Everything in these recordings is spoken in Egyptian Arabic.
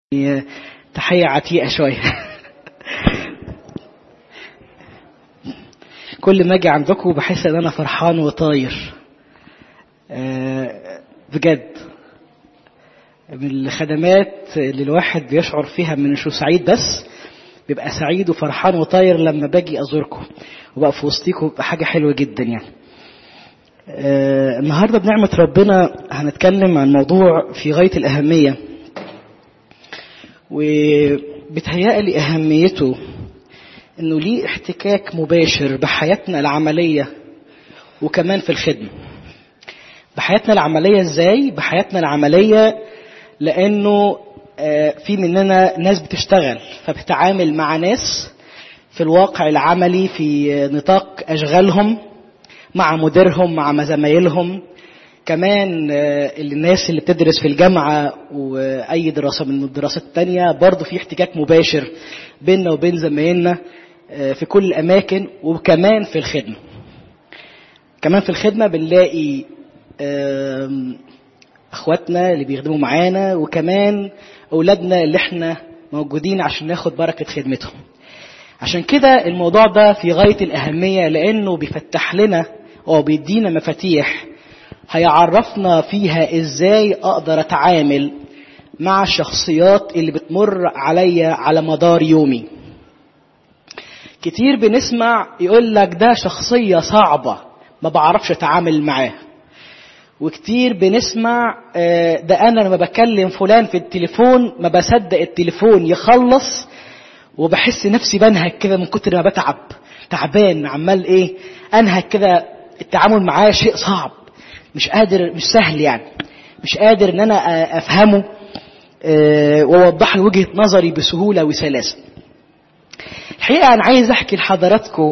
تحية عتيقة شوية كل ما اجي عندكم بحس ان انا فرحان وطاير بجد من الخدمات اللي الواحد بيشعر فيها من شو سعيد بس بيبقى سعيد وفرحان وطاير لما باجي ازوركم وبقى في وسطيكم بيبقى حاجه حلوه جدا يعني النهارده بنعمه ربنا هنتكلم عن موضوع في غايه الاهميه وبتهيألي أهميته إنه ليه احتكاك مباشر بحياتنا العملية وكمان في الخدمة. بحياتنا العملية إزاي؟ بحياتنا العملية لأنه في مننا ناس بتشتغل فبتتعامل مع ناس في الواقع العملي في نطاق أشغالهم مع مديرهم مع زمايلهم كمان الناس اللي بتدرس في الجامعة وأي دراسة من الدراسات التانية برضه في احتكاك مباشر بيننا وبين زمايلنا في كل الأماكن وكمان في الخدمة كمان في الخدمة بنلاقي أخواتنا اللي بيخدموا معانا وكمان أولادنا اللي احنا موجودين عشان ناخد بركة خدمتهم عشان كده الموضوع ده في غاية الأهمية لأنه بيفتح لنا أو بيدينا مفاتيح هيعرفنا فيها ازاي اقدر اتعامل مع الشخصيات اللي بتمر عليا على مدار يومي كتير بنسمع يقول لك ده شخصية صعبة ما بعرفش اتعامل معاه وكتير بنسمع ده انا لما بكلم فلان في التليفون ما بصدق التليفون يخلص وبحس نفسي بنهك كده من كتر ما بتعب تعبان عمال ايه انهك كده التعامل معاه شيء صعب مش قادر مش سهل يعني مش قادر ان انا افهمه واوضح له وجهه نظري بسهوله وسلاسه الحقيقه انا عايز احكي لحضراتكم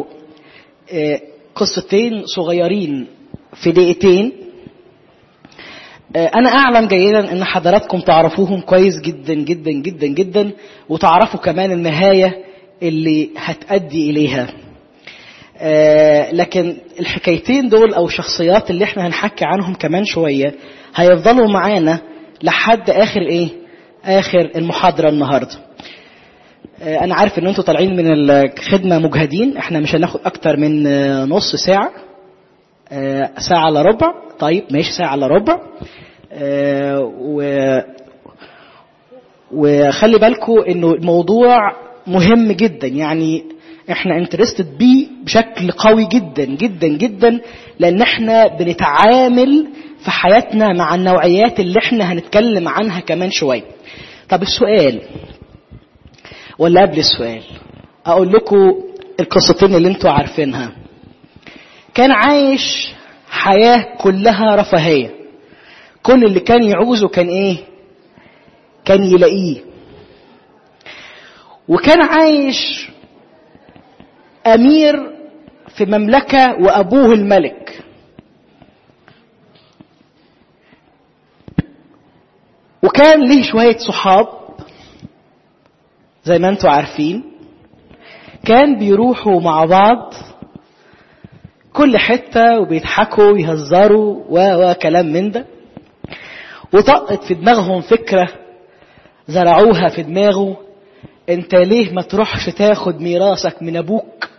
قصتين صغيرين في دقيقتين انا اعلم جيدا ان حضراتكم تعرفوهم كويس جدا جدا جدا جدا وتعرفوا كمان النهايه اللي هتؤدي اليها آه لكن الحكايتين دول او الشخصيات اللي احنا هنحكي عنهم كمان شويه هيفضلوا معانا لحد اخر ايه اخر المحاضره النهارده آه انا عارف ان انتوا طالعين من الخدمه مجهدين احنا مش هناخد اكتر من آه نص ساعه ساعه الا ربع طيب ماشي ساعه الا ربع و وخلي بالكم انه الموضوع مهم جدا يعني احنا انترستد بيه بشكل قوي جدا جدا جدا لان احنا بنتعامل في حياتنا مع النوعيات اللي احنا هنتكلم عنها كمان شويه طب السؤال ولا قبل السؤال اقول لكم القصتين اللي انتوا عارفينها كان عايش حياه كلها رفاهيه كل اللي كان يعوزه كان ايه كان يلاقيه وكان عايش أمير في مملكة وأبوه الملك وكان ليه شوية صحاب زي ما انتوا عارفين كان بيروحوا مع بعض كل حتة وبيضحكوا ويهزروا وكلام من ده وطقت في دماغهم فكرة زرعوها في دماغه انت ليه ما تروحش تاخد ميراثك من ابوك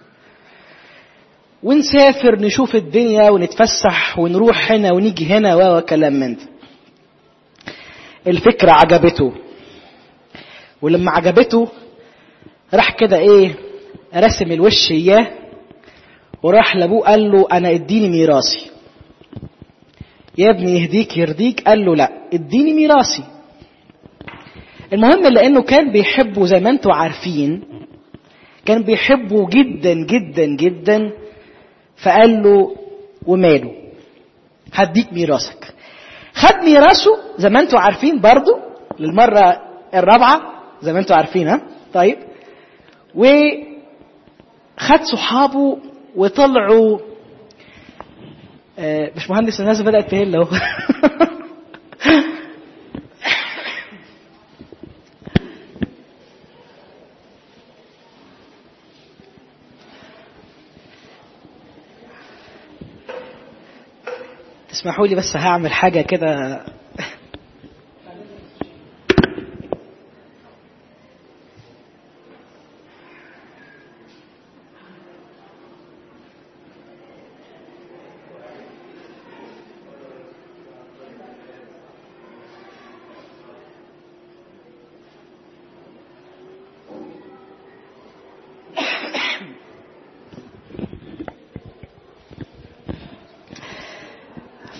ونسافر نشوف الدنيا ونتفسح ونروح هنا ونيجي هنا وكلام من ده الفكرة عجبته ولما عجبته راح كده ايه رسم الوش اياه وراح لابوه قال له انا اديني ميراثي يا ابني يهديك يرضيك قال له لا اديني ميراثي المهم لانه كان بيحبه زي ما انتوا عارفين كان بيحبه جدا جدا جدا فقال له وماله هديك ميراثك خد ميراثه زي ما انتوا عارفين برضو للمرة الرابعة زي ما انتوا عارفين ها طيب وخد صحابه وطلعوا آه مش مهندس الناس بدأت تهل اهو تسمحوا لي بس هعمل حاجة كده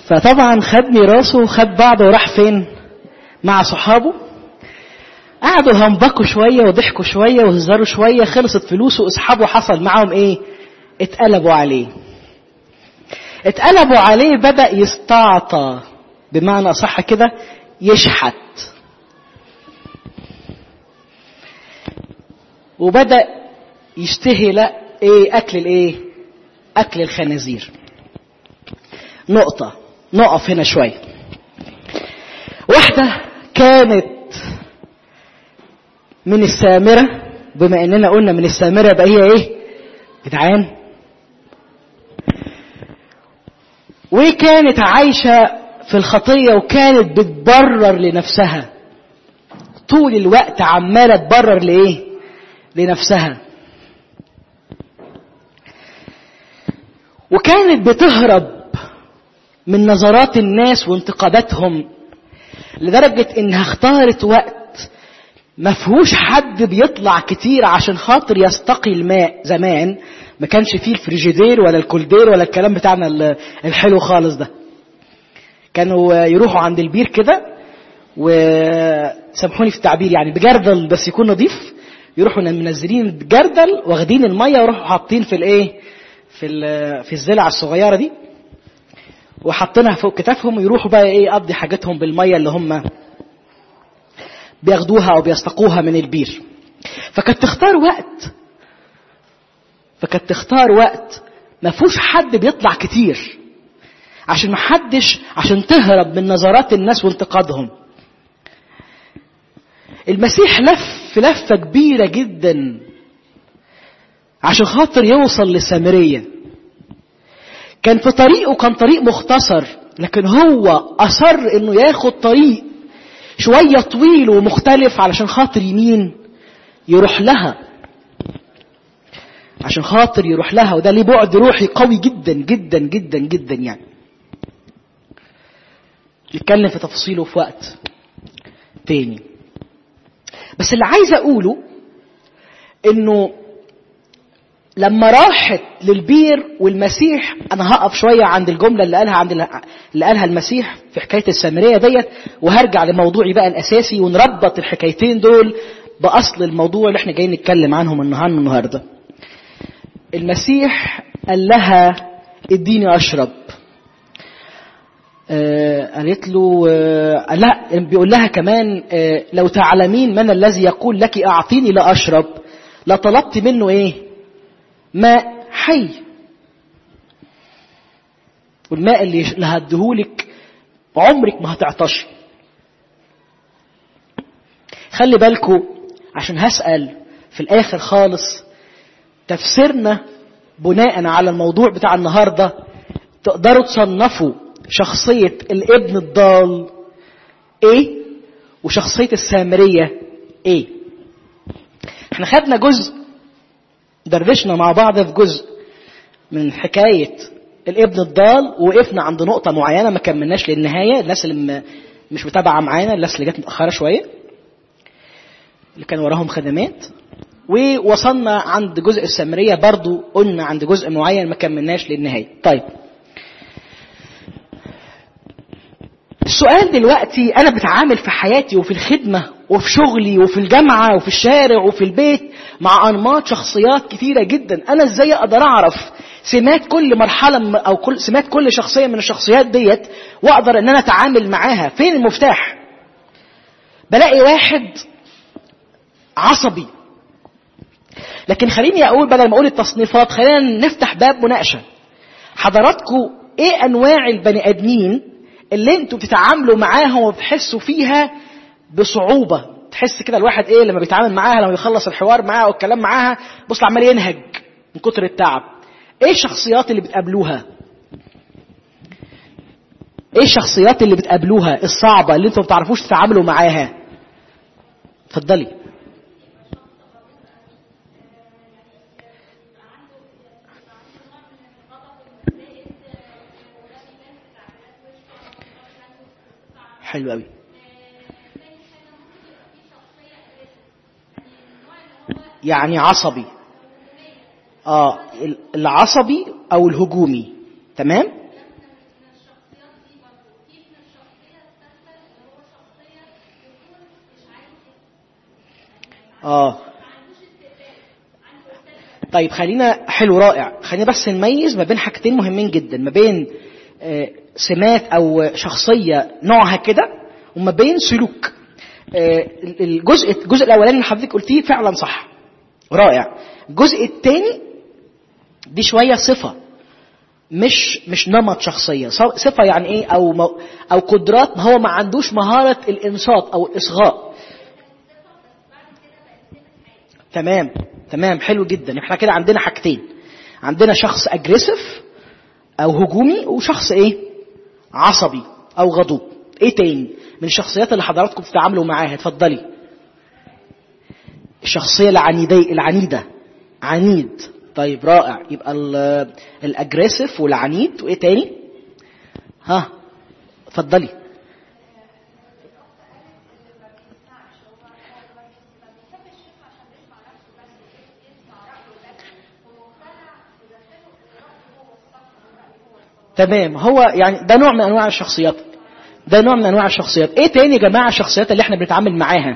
فطبعا خد ميراثه وخد بعضه وراح فين مع صحابه قعدوا هنبكوا شوية وضحكوا شوية وهزروا شوية خلصت فلوسه اصحابه حصل معاهم ايه اتقلبوا عليه اتقلبوا عليه بدأ يستعطى بمعنى صح كده يشحت وبدأ يشتهي لا ايه اكل الايه اكل الخنازير نقطة نقف هنا شوية واحدة كانت من السامرة بما اننا قلنا من السامرة يبقى هي ايه جدعان وكانت عايشة في الخطية وكانت بتبرر لنفسها طول الوقت عمالة تبرر لإيه لنفسها وكانت بتهرب من نظرات الناس وانتقاداتهم لدرجة انها اختارت وقت ما فيهوش حد بيطلع كتير عشان خاطر يستقي الماء زمان ما كانش فيه الفريجيدير ولا الكولدير ولا الكلام بتاعنا الحلو خالص ده كانوا يروحوا عند البير كده وسامحوني في التعبير يعني بجردل بس يكون نظيف يروحوا منزلين الجردل واخدين الميه ويروحوا حاطين في الايه في في الزلع الصغيره دي وحاطينها فوق كتافهم ويروحوا بقى ايه يقضي حاجتهم بالميه اللي هم بياخدوها او بيستقوها من البير فكانت تختار وقت فكانت تختار وقت ما فيهوش حد بيطلع كتير عشان ما حدش عشان تهرب من نظرات الناس وانتقادهم المسيح لف لفة كبيرة جدا عشان خاطر يوصل لسامرية كان في طريقه كان طريق مختصر لكن هو أصر إنه ياخد طريق شوية طويل ومختلف علشان خاطر يمين يروح لها عشان خاطر يروح لها وده ليه بعد روحي قوي جدا جدا جدا جدا يعني نتكلم في تفاصيله في وقت تاني بس اللي عايز اقوله انه لما راحت للبير والمسيح انا هقف شويه عند الجمله اللي قالها عند اللي قالها المسيح في حكايه السامريه ديت وهرجع لموضوعي بقى الاساسي ونربط الحكايتين دول باصل الموضوع اللي احنا جايين نتكلم عنهم النهارده المسيح قال لها اديني اشرب آه قالت له آه لا بيقول لها كمان آه لو تعلمين من الذي يقول لك اعطيني لاشرب لطلبت منه ايه ماء حي والماء اللي هديهولك عمرك ما هتعطش خلي بالكم عشان هسأل في الآخر خالص تفسيرنا بناء على الموضوع بتاع النهارده تقدروا تصنفوا شخصية الابن الضال ايه وشخصية السامرية ايه احنا خدنا جزء دردشنا مع بعض في جزء من حكاية الابن الضال وقفنا عند نقطة معينة ما كملناش للنهاية الناس اللي مش متابعة معانا الناس اللي جت متأخرة شوية اللي كان وراهم خدمات ووصلنا عند جزء السامرية برضو قلنا عند جزء معين ما كملناش للنهاية طيب السؤال دلوقتي انا بتعامل في حياتي وفي الخدمة وفي شغلي وفي الجامعة وفي الشارع وفي البيت مع انماط شخصيات كتيرة جدا انا ازاي اقدر اعرف سمات كل مرحلة او كل سمات كل شخصية من الشخصيات ديت واقدر ان انا اتعامل معاها فين المفتاح بلاقي واحد عصبي لكن خليني اقول بدل ما اقول التصنيفات خلينا نفتح باب مناقشه حضراتكم ايه انواع البني ادمين اللي انتوا بتتعاملوا معاهم وبتحسوا فيها بصعوبه تحس كده الواحد ايه لما بيتعامل معاها لما يخلص الحوار معاها والكلام معاها بص عمال ينهج من كتر التعب ايه الشخصيات اللي بتقابلوها ايه الشخصيات اللي بتقابلوها الصعبه اللي انتوا ما بتعرفوش تتعاملوا معاها اتفضلي حلو قوي يعني عصبي اه العصبي او الهجومي تمام اه طيب خلينا حلو رائع خلينا بس نميز ما بين حاجتين مهمين جدا ما بين آه، سمات او شخصيه نوعها كده وما بين سلوك آه، الجزء الجزء الاولاني اللي حضرتك قلتيه فعلا صح رائع الجزء الثاني دي شويه صفه مش مش نمط شخصيه ص- صفه يعني ايه او مو- او قدرات ما هو ما عندوش مهاره الانصات او الاصغاء تمام تمام حلو جدا احنا كده عندنا حاجتين عندنا شخص اجريسيف او هجومي وشخص ايه عصبي او غضوب ايه تاني من الشخصيات اللي حضراتكم بتتعاملوا معاها اتفضلي الشخصيه العنيدة العنيده عنيد طيب رائع يبقى ال- الاجريسيف والعنيد وايه تاني ها اتفضلي تمام هو يعني ده نوع من انواع الشخصيات ده نوع من انواع الشخصيات ايه تاني يا جماعه الشخصيات اللي احنا بنتعامل معاها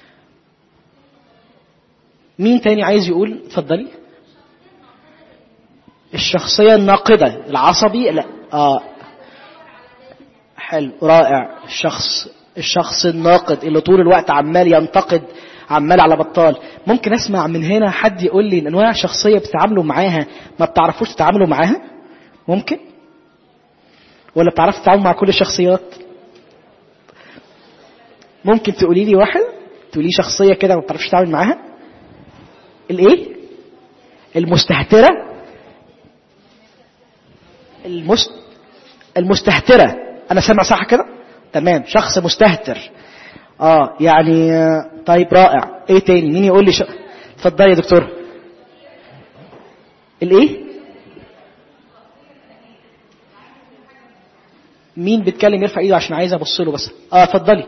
مين تاني عايز يقول اتفضلي الشخصيه الناقده العصبي لا اه حلو رائع الشخص الشخص الناقد اللي طول الوقت عمال ينتقد عمال على بطال ممكن اسمع من هنا حد يقول لي انواع شخصيه بتتعاملوا معاها ما بتعرفوش تتعاملوا معاها ممكن ولا بتعرفوا تتعاملوا مع كل الشخصيات ممكن تقولي لي واحد تقولي شخصيه كده ما بتعرفش تتعامل معاها الايه المستهتره المست المستهتره انا سامع صح كده تمام شخص مستهتر اه يعني آه، طيب رائع ايه تاني مين يقول لي ش... اتفضلي يا دكتور الايه مين بيتكلم يرفع ايده عشان عايز ابص له بس اه اتفضلي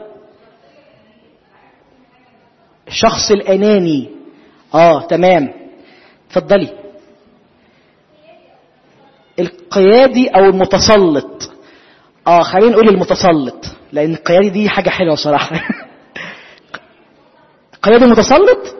الشخص الاناني اه تمام اتفضلي القيادي او المتسلط اه خلينا نقول المتسلط لان القيادي دي حاجه حلوه صراحه قيادي متسلط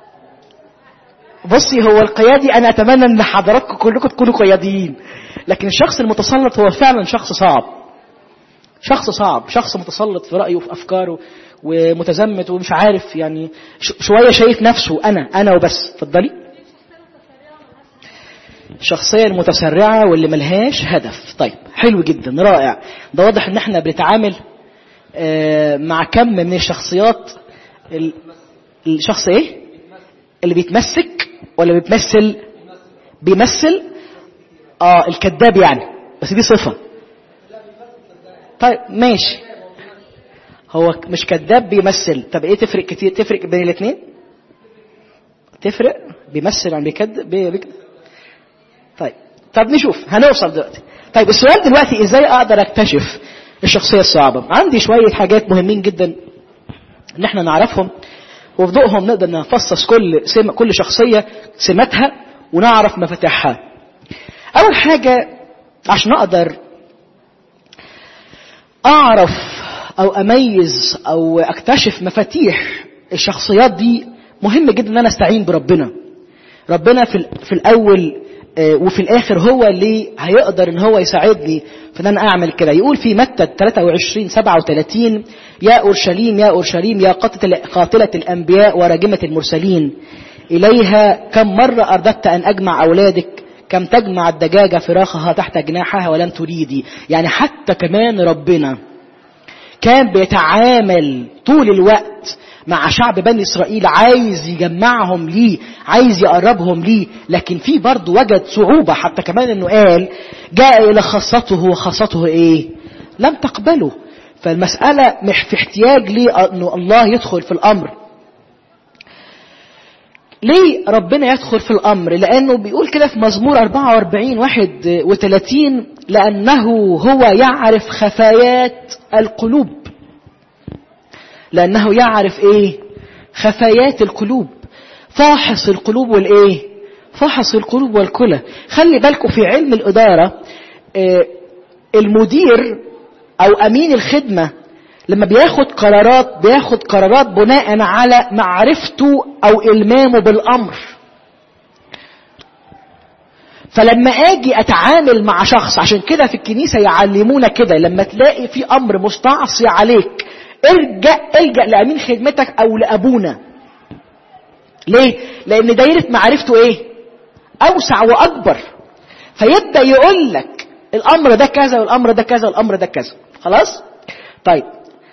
بصي هو القيادي انا اتمنى ان حضراتكم كلكم تكونوا قياديين لكن الشخص المتسلط هو فعلا شخص صعب شخص صعب شخص متسلط في رايه وفي افكاره ومتزمت ومش عارف يعني ش- شويه شايف نفسه انا انا وبس اتفضلي الشخصيه المتسرعه واللي ملهاش هدف طيب حلو جدا رائع ده واضح ان احنا بنتعامل آه، مع كم من الشخصيات ال- الشخص ايه اللي بيتمسك ولا بيتمثل بيمثل اه الكذاب يعني بس دي صفه طيب ماشي هو مش كذاب بيمثل طب ايه تفرق كتير تفرق بين الاثنين تفرق بيمثل عن بيكذب بي... بيك... طيب طب نشوف هنوصل دلوقتي طيب السؤال دلوقتي ازاي اقدر اكتشف الشخصيه الصعبه عندي شويه حاجات مهمين جدا ان احنا نعرفهم وفي ضوءهم نقدر نفصص كل سم كل شخصيه سماتها ونعرف مفاتيحها اول حاجه عشان اقدر اعرف او اميز او اكتشف مفاتيح الشخصيات دي مهم جدا ان انا استعين بربنا ربنا في, ال- في الاول آه، وفي الاخر هو اللي هيقدر ان هو يساعدني في ان انا اعمل كده يقول في متى 23 37 يا اورشليم يا اورشليم يا قاتله قاتله الانبياء وراجمه المرسلين اليها كم مره اردت ان اجمع اولادك كم تجمع الدجاجه فراخها تحت جناحها ولم تريدي يعني حتى كمان ربنا كان بيتعامل طول الوقت مع شعب بني اسرائيل عايز يجمعهم ليه عايز يقربهم ليه لكن في برضه وجد صعوبة حتى كمان انه قال جاء الى خاصته وخاصته ايه لم تقبله فالمسألة مش في احتياج ليه انه الله يدخل في الامر ليه ربنا يدخل في الأمر لأنه بيقول كده في مزمور 44 31 لأنه هو يعرف خفايات القلوب لأنه يعرف إيه خفايات القلوب فاحص القلوب والإيه فاحص القلوب والكلى خلي بالكم في علم الإدارة آه، المدير أو أمين الخدمة لما بياخد قرارات بياخد قرارات بناء على معرفته او المامه بالامر فلما اجي اتعامل مع شخص عشان كده في الكنيسه يعلمونا كده لما تلاقي في امر مستعصي عليك ارجع الجا لامين خدمتك او لابونا ليه لان دايره معرفته ايه اوسع واكبر فيبدا يقول لك الامر ده كذا والامر ده كذا والامر ده كذا خلاص طيب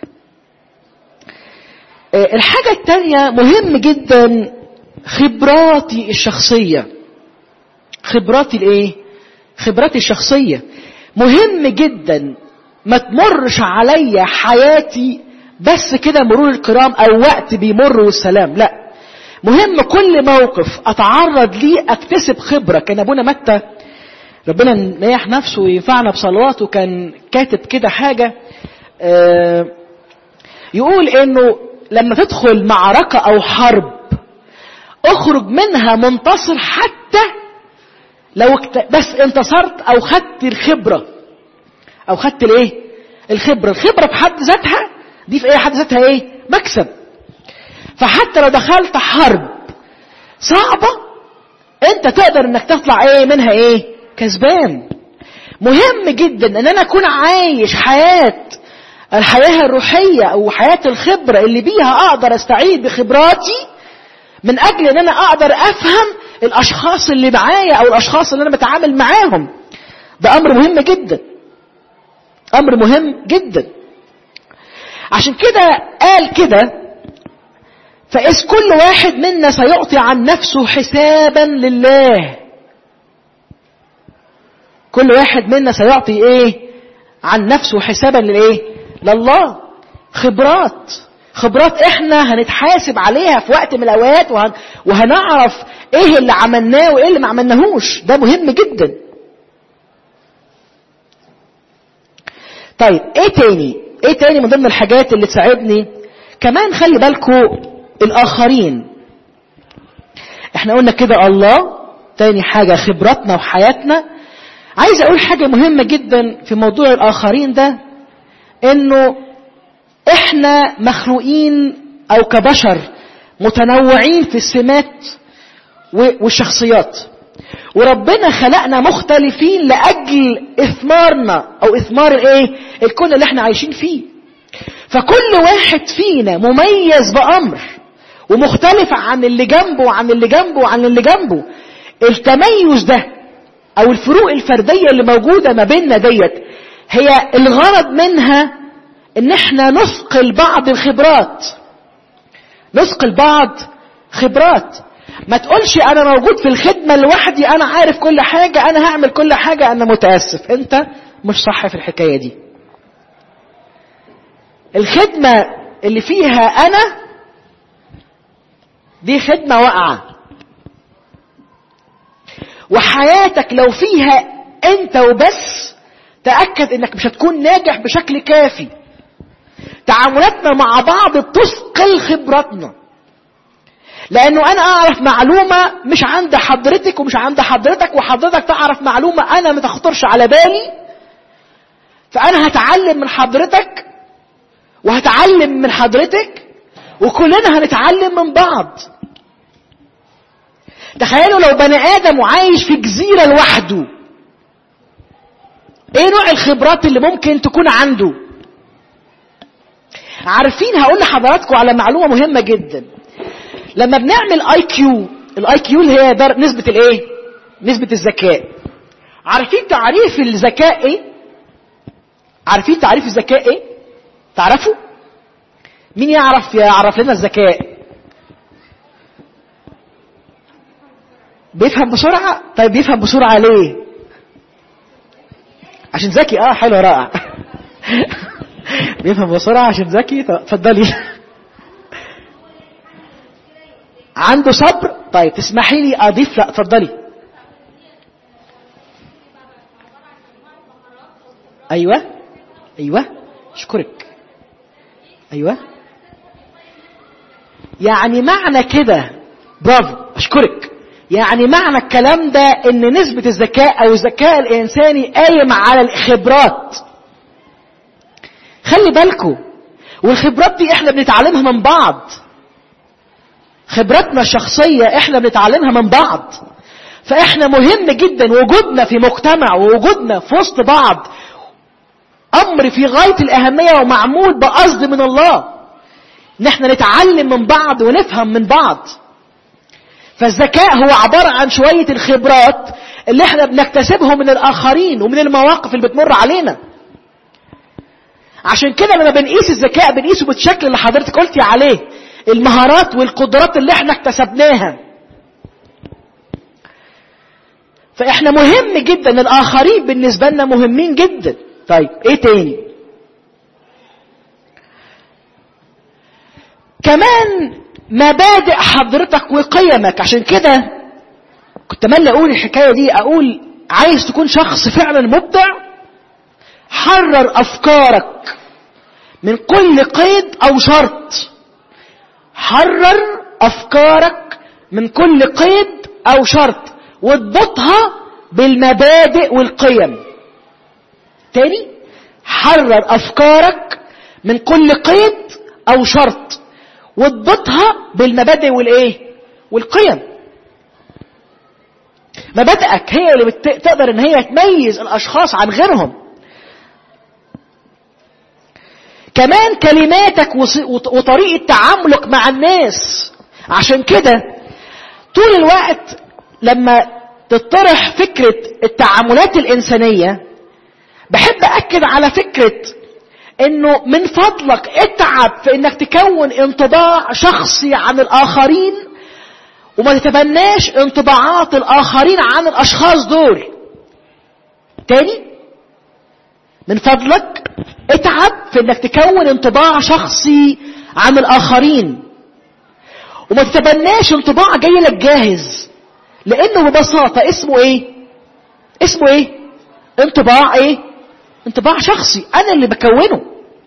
الحاجة التانية مهم جدا خبراتي الشخصية خبراتي الايه خبراتي الشخصية مهم جدا ما تمرش عليا حياتي بس كده مرور الكرام او وقت بيمر والسلام لا مهم كل موقف اتعرض ليه اكتسب خبرة كان ابونا متى ربنا نيح نفسه وينفعنا بصلواته كان كاتب كده حاجة آه يقول انه لما تدخل معركة او حرب اخرج منها منتصر حتى لو اكت... بس انتصرت او خدت الخبرة او خدت الايه الخبرة الخبرة بحد ذاتها دي في ايه حد ذاتها ايه مكسب فحتى لو دخلت حرب صعبة انت تقدر انك تطلع ايه منها ايه كسبان مهم جدا ان انا اكون عايش حياة الحياة الروحية او حياة الخبرة اللي بيها اقدر استعيد بخبراتي من اجل ان انا اقدر افهم الاشخاص اللي معايا او الاشخاص اللي انا بتعامل معاهم ده امر مهم جدا امر مهم جدا عشان كده قال كده فإذ كل واحد منا سيعطي عن نفسه حسابا لله كل واحد منا سيعطي ايه عن نفسه حسابا للايه لله خبرات خبرات احنا هنتحاسب عليها في وقت من الاوقات وهن وهنعرف ايه اللي عملناه وايه اللي ما عملناهوش ده مهم جدا طيب ايه تاني ايه تاني من ضمن الحاجات اللي تساعدني كمان خلي بالكم الاخرين احنا قلنا كده الله تاني حاجة خبراتنا وحياتنا عايز اقول حاجة مهمة جدا في موضوع الاخرين ده انه احنا مخلوقين او كبشر متنوعين في السمات والشخصيات وربنا خلقنا مختلفين لاجل اثمارنا او اثمار الايه الكون اللي احنا عايشين فيه فكل واحد فينا مميز بامر ومختلف عن اللي جنبه وعن اللي جنبه وعن اللي جنبه التميز ده او الفروق الفرديه اللي موجوده ما بيننا ديت هي الغرض منها ان احنا نثقل بعض الخبرات نثقل بعض خبرات ما تقولش انا موجود في الخدمه لوحدي انا عارف كل حاجه انا هعمل كل حاجه انا متاسف انت مش صح في الحكايه دي الخدمه اللي فيها انا دي خدمه واقعه وحياتك لو فيها انت وبس تاكد انك مش هتكون ناجح بشكل كافي تعاملاتنا مع بعض تثقل خبراتنا لانه انا اعرف معلومه مش عند حضرتك ومش عند حضرتك وحضرتك تعرف معلومه انا ما تخطرش على بالي فانا هتعلم من حضرتك وهتعلم من حضرتك وكلنا هنتعلم من بعض تخيلوا لو بني ادم وعايش في جزيره لوحده ايه نوع الخبرات اللي ممكن تكون عنده عارفين هقول لحضراتكم على معلومه مهمه جدا لما بنعمل اي كيو الاي كيو اللي هي در... نسبه الايه نسبه الذكاء عارفين تعريف الذكاء ايه عارفين تعريف الذكاء ايه تعرفوا مين يعرف يعرف لنا الذكاء بيفهم بسرعة طيب بيفهم بسرعة ليه عشان ذكي اه حلو رائع بيفهم بسرعة عشان ذكي اتفضلي عنده صبر طيب تسمحي لي اضيف لا اتفضلي ايوه ايوه اشكرك ايوه يعني معنى كده برافو اشكرك يعني معنى الكلام ده ان نسبة الذكاء او الذكاء الانساني قايم على الخبرات خلي بالكم والخبرات دي احنا بنتعلمها من بعض خبراتنا الشخصية احنا بنتعلمها من بعض فاحنا مهم جدا وجودنا في مجتمع ووجودنا في وسط بعض امر في غاية الاهمية ومعمول بقصد من الله ان احنا نتعلم من بعض ونفهم من بعض فالذكاء هو عبارة عن شوية الخبرات اللي احنا بنكتسبهم من الاخرين ومن المواقف اللي بتمر علينا عشان كده لما بنقيس الذكاء بنقيسه بالشكل اللي حضرتك قلتي عليه المهارات والقدرات اللي احنا اكتسبناها فاحنا مهم جدا الاخرين بالنسبة لنا مهمين جدا طيب ايه تاني كمان مبادئ حضرتك وقيمك عشان كده كنت مالي اقول الحكاية دي اقول عايز تكون شخص فعلا مبدع حرر افكارك من كل قيد او شرط حرر افكارك من كل قيد او شرط واضبطها بالمبادئ والقيم تاني حرر افكارك من كل قيد او شرط واضبطها بالمبادئ والايه والقيم مبادئك هي اللي بتقدر ان هي تميز الاشخاص عن غيرهم كمان كلماتك وطريقة تعاملك مع الناس عشان كده طول الوقت لما تطرح فكرة التعاملات الإنسانية بحب أكد على فكرة انه من فضلك اتعب في انك تكون انطباع شخصي عن الاخرين وما تتبناش انطباعات الاخرين عن الاشخاص دول تاني من فضلك اتعب في انك تكون انطباع شخصي عن الاخرين وما تتبناش انطباع جاي لك جاهز لانه ببساطة اسمه ايه اسمه ايه انطباع ايه انطباع شخصي انا اللي بكونه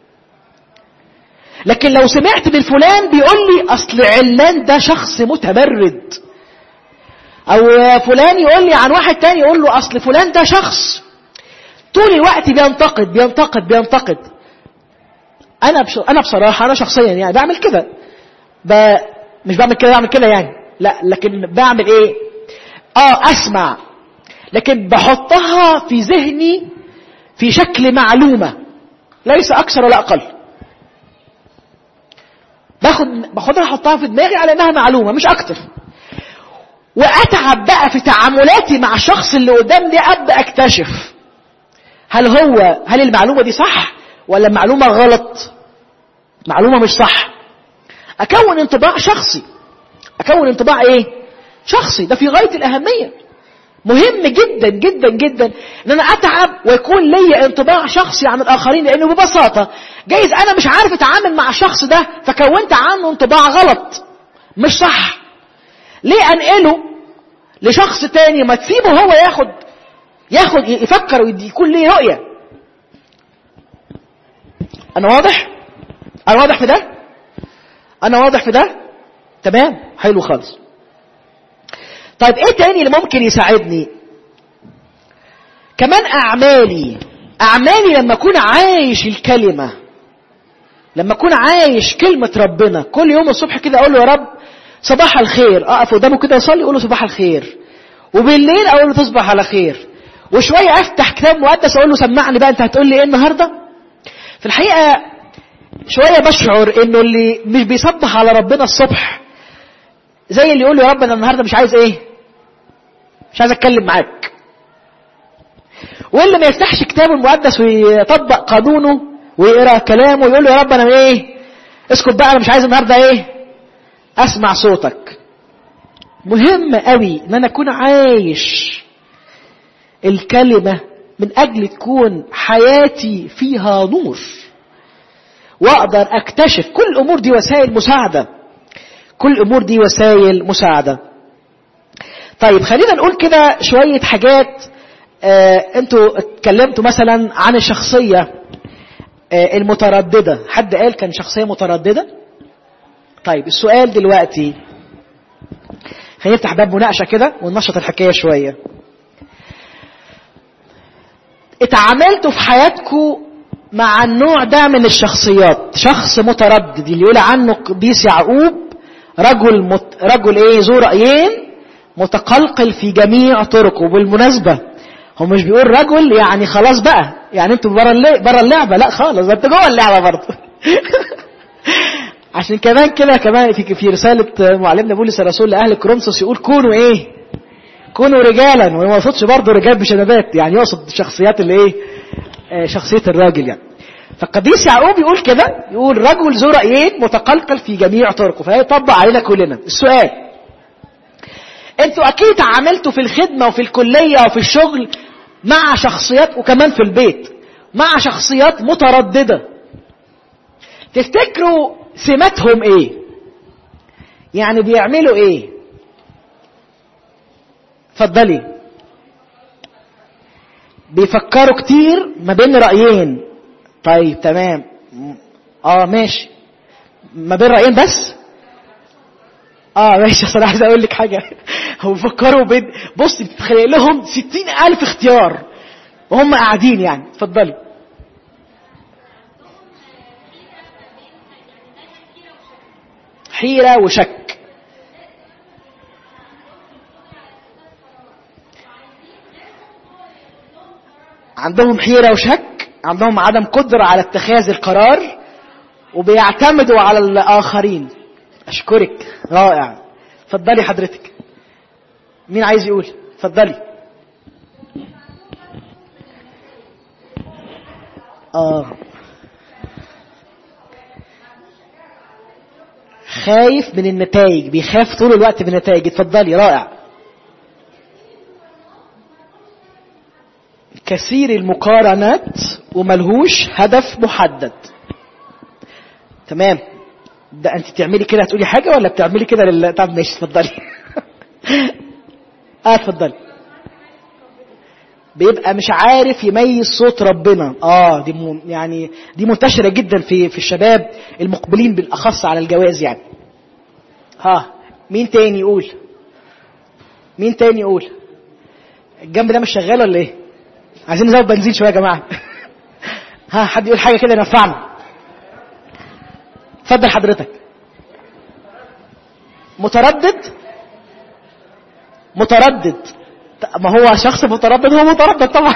لكن لو سمعت من فلان بيقول لي اصل علان ده شخص متمرد او فلان يقول لي عن واحد تاني يقول له اصل فلان ده شخص طول الوقت بينتقد بينتقد بينتقد انا بش... انا بصراحه انا شخصيا يعني بعمل كده ب... مش بعمل كده بعمل كده يعني لا لكن بعمل ايه اه اسمع لكن بحطها في ذهني في شكل معلومه ليس اكثر ولا اقل باخد باخدها احطها في دماغي على انها معلومه مش اكتر واتعب بقى في تعاملاتي مع الشخص اللي قدامي ابدا اكتشف هل هو هل المعلومه دي صح ولا المعلومه غلط معلومه مش صح اكون انطباع شخصي اكون انطباع ايه شخصي ده في غايه الاهميه مهم جدا جدا جدا ان انا اتعب ويكون لي انطباع شخصي عن الاخرين لانه ببساطه جايز انا مش عارف اتعامل مع الشخص ده فكونت عنه انطباع غلط مش صح ليه انقله لشخص تاني ما تسيبه هو ياخد ياخد يفكر ويكون ليه رؤيه انا واضح انا واضح في ده انا واضح في ده تمام حلو خالص طيب ايه تاني اللي ممكن يساعدني كمان اعمالي اعمالي لما اكون عايش الكلمة لما اكون عايش كلمة ربنا كل يوم الصبح كده اقول له يا رب صباح الخير اقف قدامه كده اصلي اقول له صباح الخير وبالليل اقول له تصبح على خير وشوية افتح كتاب مقدس اقول له سمعني بقى انت هتقول لي ايه النهاردة في الحقيقة شوية بشعر انه اللي مش بيصبح على ربنا الصبح زي اللي يقول له يا رب انا النهارده مش عايز ايه مش عايز اتكلم معاك واللي ما يفتحش كتابه المقدس ويطبق قانونه ويقرا كلامه ويقول له يا رب انا ايه اسكت بقى انا مش عايز النهارده ايه اسمع صوتك مهم قوي ان انا اكون عايش الكلمه من اجل تكون حياتي فيها نور واقدر اكتشف كل الامور دي وسائل مساعده كل الامور دي وسائل مساعده طيب خلينا نقول كده شويه حاجات آه انتوا اتكلمتوا مثلا عن الشخصيه آه المتردده حد قال كان شخصيه متردده طيب السؤال دلوقتي خلينا نفتح باب مناقشه كده وننشط الحكايه شويه اتعاملتوا في حياتكم مع النوع ده من الشخصيات شخص متردد اللي يقول عنه قديس يعقوب رجل مت... رجل ايه ذو رايين متقلقل في جميع طرقه وبالمناسبه هو مش بيقول رجل يعني خلاص بقى يعني انتوا بره اللعبة, بره اللعبه لا خالص ده انت جوه اللعبه برضه عشان كمان كده كمان في في رساله معلمنا بولس الرسول لاهل كورنثوس يقول كونوا ايه كونوا رجالا وما يقصدش برضه رجال بشنبات يعني يقصد الشخصيات اللي ايه آه شخصيه الراجل يعني فالقديس يعقوب يقول كده يقول رجل ذو رايين متقلقل في جميع طرقه فيطبق علينا كلنا السؤال انتوا اكيد تعاملتوا في الخدمه وفي الكليه وفي الشغل مع شخصيات وكمان في البيت مع شخصيات متردده تفتكروا سماتهم ايه يعني بيعملوا ايه اتفضلي بيفكروا كتير ما بين رايين طيب تمام اه ماشي ما بين رايين بس اه ماشي اصل عايز اقول لك حاجه هم بيفكروا بين بص بتتخيل لهم ستين الف اختيار وهم قاعدين يعني اتفضلي حيرة وشك عندهم حيرة وشك عندهم عدم قدرة على اتخاذ القرار وبيعتمدوا على الآخرين أشكرك رائع اتفضلي حضرتك مين عايز يقول اتفضلي اه خايف من النتائج بيخاف طول الوقت من النتائج اتفضلي رائع كثير المقارنات وملهوش هدف محدد تمام ده انت تعملي كده هتقولي حاجه ولا بتعملي كده لل طب ماشي اتفضلي اه اتفضلي بيبقى مش عارف يميز صوت ربنا اه دي م... يعني دي منتشره جدا في في الشباب المقبلين بالاخص على الجواز يعني ها مين تاني يقول مين تاني يقول الجنب ده مش شغال ولا ايه عايزين نزود بنزين شويه يا جماعه ها حد يقول حاجه كده ينفعنا اتفضل حضرتك متردد متردد ما هو شخص متردد هو متردد طبعا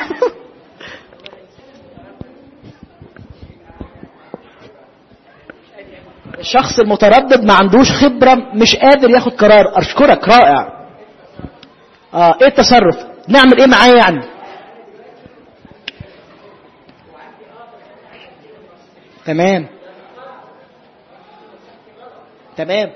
الشخص المتردد ما عندوش خبرة مش قادر ياخد قرار أشكرك رائع آه إيه التصرف نعمل إيه معاه يعني تمام تمام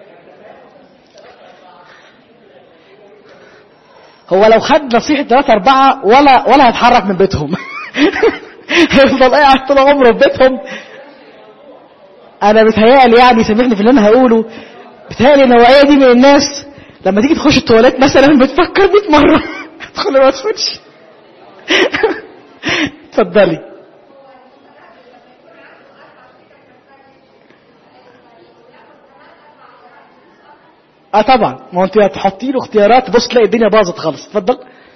هو لو خد نصيحة ثلاثة أربعة ولا ولا هيتحرك من بيتهم هيفضل قاعد طول عمره في بيتهم أنا بتهيألي يعني سامحني في اللي أنا هقوله بتهيألي النوعية دي من الناس لما تيجي تخش التواليت مثلا بتفكر 100 مرة تدخل ما تفوتش اتفضلي اه طبعا ما هو انت هتحطي له اختيارات بص تلاقي الدنيا باظت خالص اتفضل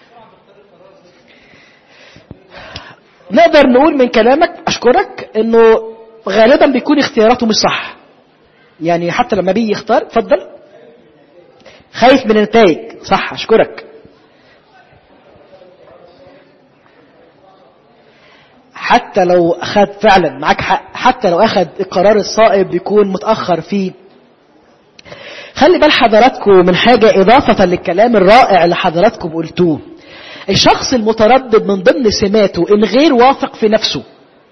نقدر نقول من كلامك اشكرك انه غالبا بيكون اختياراته مش صح يعني حتى لما بيجي يختار اتفضل خايف من النتائج صح اشكرك حتى لو اخذ فعلا معاك حق حتى لو اخذ القرار الصائب بيكون متاخر فيه خلي بال حضراتكم من حاجة إضافة للكلام الرائع اللي حضراتكم قلتوه الشخص المتردد من ضمن سماته إن غير واثق في نفسه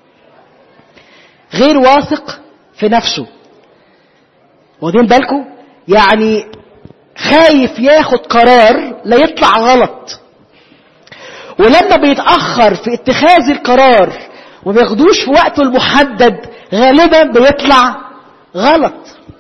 غير واثق في نفسه واخدين بالكم يعني خايف ياخد قرار لا يطلع غلط ولما بيتأخر في اتخاذ القرار وما بياخدوش في وقته المحدد غالبا بيطلع غلط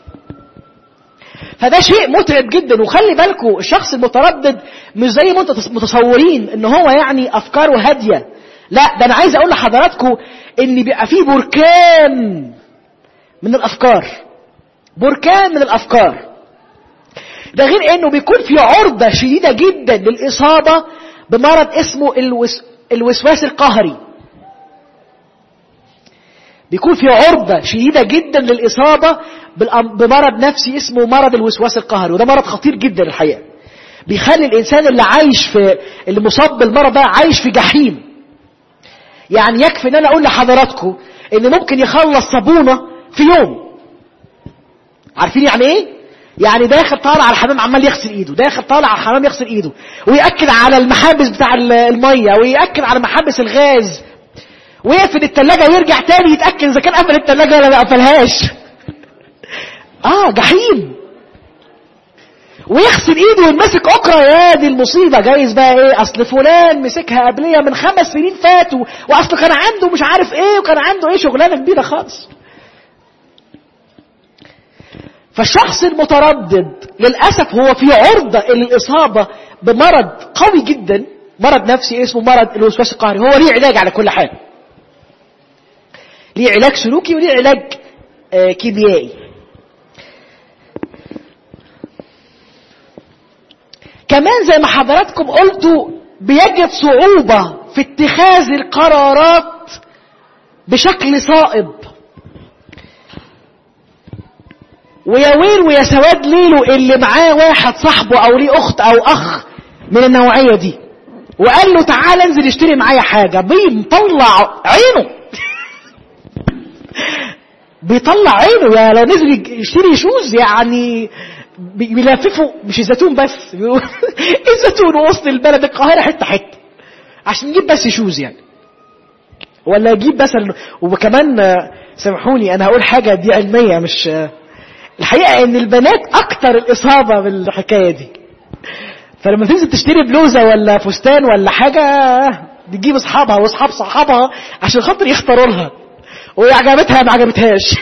فده شيء متعب جدا وخلي بالكم الشخص المتردد مش زي ما انتم متصورين ان هو يعني افكاره هاديه لا ده انا عايز اقول لحضراتكم ان بيبقى فيه بركان من الافكار بركان من الافكار ده غير انه بيكون في عرضه شديده جدا للاصابه بمرض اسمه الوس... الوسواس القهري بيكون في عرضة شديدة جدا للإصابة بالأم- بمرض نفسي اسمه مرض الوسواس القهري وده مرض خطير جدا الحقيقة بيخلي الإنسان اللي عايش في اللي مصاب بالمرض ده عايش في جحيم يعني يكفي ان انا اقول لحضراتكم ان ممكن يخلص صابونة في يوم عارفين يعني ايه يعني داخل طالع على الحمام عمال يغسل ايده داخل طالع على الحمام يغسل ايده ويأكد على المحابس بتاع ال- المية ويأكد على محابس الغاز ويقفل التلاجة ويرجع تاني يتأكد اذا كان قفل التلاجة ولا ما قفلهاش اه جحيم ويغسل ايده ويمسك اكرة يا دي المصيبة جايز بقى ايه اصل فلان مسكها قبلية من خمس سنين فاتوا واصل كان عنده مش عارف ايه وكان عنده ايه شغلانة كبيرة خالص فالشخص المتردد للأسف هو في عرضة للإصابة بمرض قوي جدا مرض نفسي اسمه مرض الوسواس القهري هو ليه علاج على كل حال ليه علاج سلوكي وليه علاج آه، كيميائي كمان زي ما حضراتكم قلتوا بيجد صعوبة في اتخاذ القرارات بشكل صائب ويا ويل ويا سواد ليله اللي معاه واحد صاحبه او ليه اخت او اخ من النوعية دي وقال له تعال انزل اشتري معايا حاجة بيطلع عينه بيطلع عينه يا لو نزل يشتري شوز يعني بي- بيلففوا مش الزيتون بس بيقول الزيتون وسط البلد القاهرة حتة حتة عشان يجيب بس شوز يعني ولا يجيب مثلا وكمان آه، سامحوني انا هقول حاجة دي علمية مش آه، الحقيقة ان البنات اكتر الاصابة بالحكاية دي فلما تنزل تشتري بلوزة ولا فستان ولا حاجة بتجيب اصحابها واصحاب صحابها عشان خاطر يختاروا لها وهي عجبتها ما عجبتهاش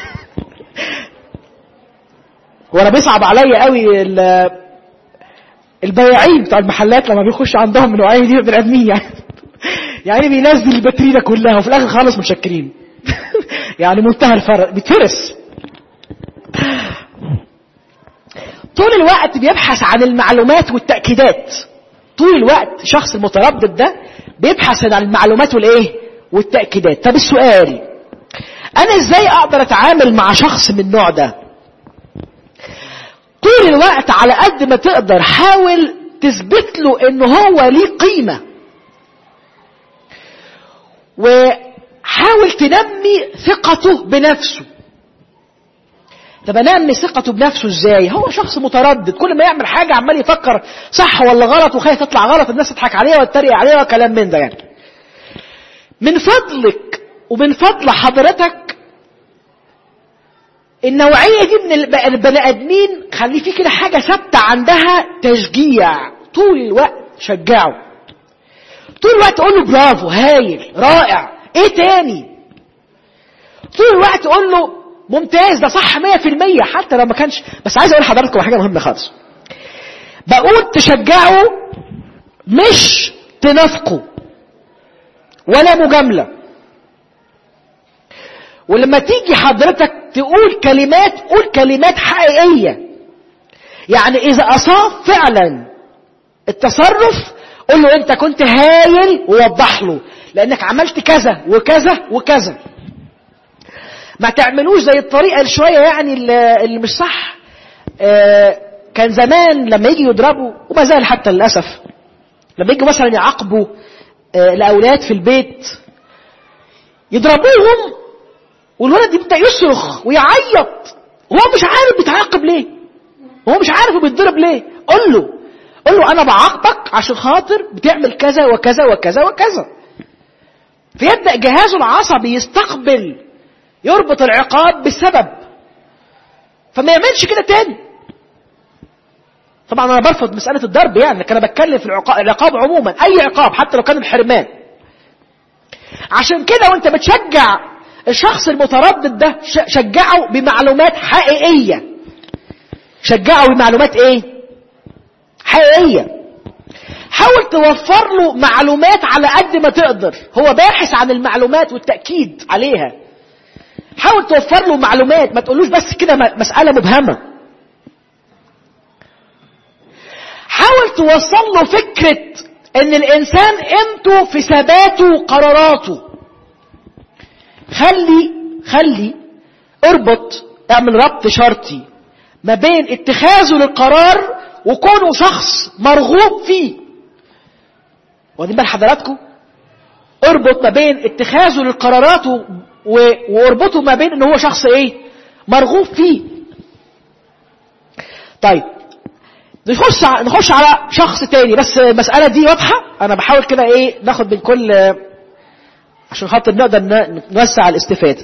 وانا بيصعب عليا قوي ال- البياعين بتوع المحلات لما بيخش عندهم النوعيه دي من البني ادمين يعني يعني بينزل الباترينا كلها وفي الاخر خالص متشكرين يعني منتهى الفرق بيتفرس طول الوقت بيبحث عن المعلومات والتأكيدات طول الوقت شخص المتردد ده بيبحث عن المعلومات والايه والتأكيدات طب السؤال انا ازاي اقدر اتعامل مع شخص من النوع ده طول الوقت على قد ما تقدر حاول تثبت له ان هو ليه قيمة وحاول تنمي ثقته بنفسه طب انمي ثقته بنفسه ازاي هو شخص متردد كل ما يعمل حاجة عمال يفكر صح ولا غلط وخايف تطلع غلط الناس تضحك عليه وتتريق عليه وكلام من ده يعني من فضلك ومن فضل حضرتك النوعية دي من الب- البني ادمين خلي في كده حاجة ثابتة عندها تشجيع طول الوقت شجعه طول الوقت تقول له برافو هايل رائع ايه تاني طول الوقت تقول له ممتاز ده صح 100% حتى لو ما كانش بس عايز اقول لحضراتكم حاجه مهمه خالص بقول تشجعه مش تنافقه ولا مجامله ولما تيجي حضرتك تقول كلمات قول كلمات حقيقيه يعني اذا اصاب فعلا التصرف قول له انت كنت هايل ووضح له لانك عملت كذا وكذا وكذا ما تعملوش زي الطريقة اللي شوية يعني اللي اللي مش صح آه، كان زمان لما يجي يضربوا وما زال حتى للأسف لما يجوا مثلا يعاقبوا آه، الأولاد في البيت يضربوهم والولد يبدأ يصرخ ويعيط وهو مش عارف بيتعاقب ليه هو مش عارف هو بيتضرب ليه قول له قول له انا بعاقبك عشان خاطر بتعمل كذا وكذا وكذا وكذا فيبدأ جهازه العصبي يستقبل يربط العقاب بالسبب فما يعملش كده تاني طبعا انا برفض مسألة الضرب يعني لكن انا بتكلم في العقاب, العقاب عموما اي عقاب حتى لو كان الحرمان عشان كده وانت بتشجع الشخص المتردد ده ش- شجعه بمعلومات حقيقية شجعه بمعلومات ايه حقيقية حاول توفر له معلومات على قد ما تقدر هو باحث عن المعلومات والتأكيد عليها حاول توفر له معلومات ما تقولوش بس كده م- مسألة مبهمة حاول توصل له فكرة ان الانسان قيمته في ثباته وقراراته خلي خلي اربط اعمل ربط شرطي ما بين اتخاذه للقرار وكونه شخص مرغوب فيه واخدين بال حضراتكم اربط ما بين اتخاذه للقرارات و... و... واربطه ما بين ان هو شخص ايه مرغوب فيه طيب نخش ع- نخش على شخص تاني بس المسألة دي واضحة أنا بحاول كده إيه ناخد من كل عشان خاطر نقدر ن- نوسع الاستفادة.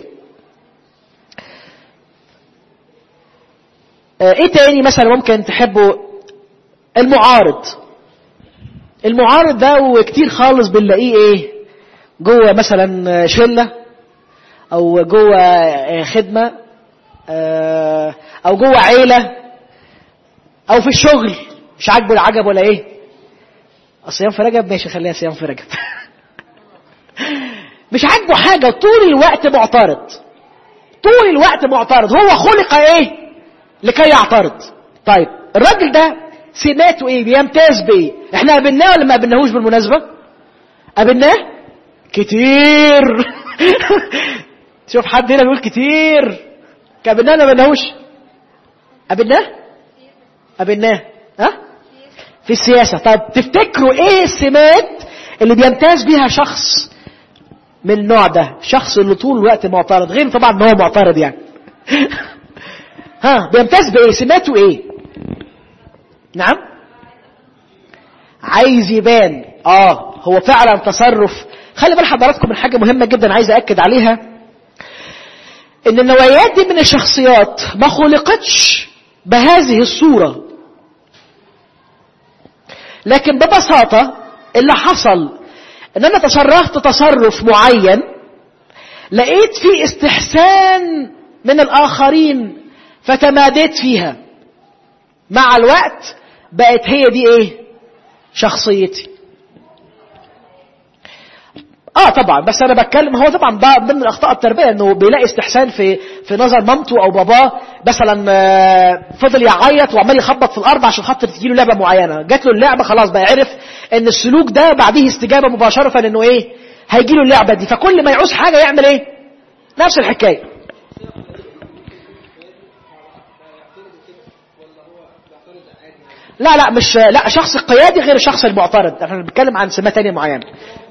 آه، إيه تاني مثلا ممكن تحبوا المعارض. المعارض ده وكتير خالص بنلاقيه إيه جوه مثلا شلة أو جوه آه، خدمة آه، أو جوه عيلة او في الشغل مش عاجبه العجب ولا ايه الصيام في رجب ماشي خليها صيام في رجب مش عاجبه حاجه طول الوقت معترض طول الوقت معترض هو خلق ايه لكي يعترض طيب الراجل ده سماته ايه بيمتاز بايه احنا قابلناه ولا ما قابلناهوش بالمناسبه قابلناه كتير شوف حد هنا بيقول كتير قابلناه ولا ما قابلناهوش قابلناه قابلناه ها في السياسة طب تفتكروا ايه السمات اللي بيمتاز بيها شخص من النوع ده شخص اللي طول الوقت معترض غير طبعا ان هو معترض يعني ها بيمتاز بايه سماته ايه نعم عايز يبان اه هو فعلا تصرف خلي بال حضراتكم من حاجة مهمة جدا عايز أأكد عليها ان النوعيات دي من الشخصيات ما خلقتش بهذه الصورة لكن ببساطة اللي حصل ان انا تصرفت تصرف معين لقيت فيه استحسان من الاخرين فتماديت فيها مع الوقت بقت هي دي ايه شخصيتي اه طبعا بس انا بتكلم هو طبعا ده من ضمن اخطاء التربيه انه بيلاقي استحسان في في نظر مامته او باباه مثلا آه، فضل يعيط وعمال يخبط في الارض عشان خاطر تجيله لعبه معينه جات له اللعبه خلاص بقى عرف ان السلوك ده بعديه استجابه مباشره انه ايه هيجي له اللعبه دي فكل ما يعوز حاجه يعمل ايه نفس الحكايه لا لا مش لا شخص القيادي غير الشخص المعترض احنا بنتكلم عن سمه تانية معينه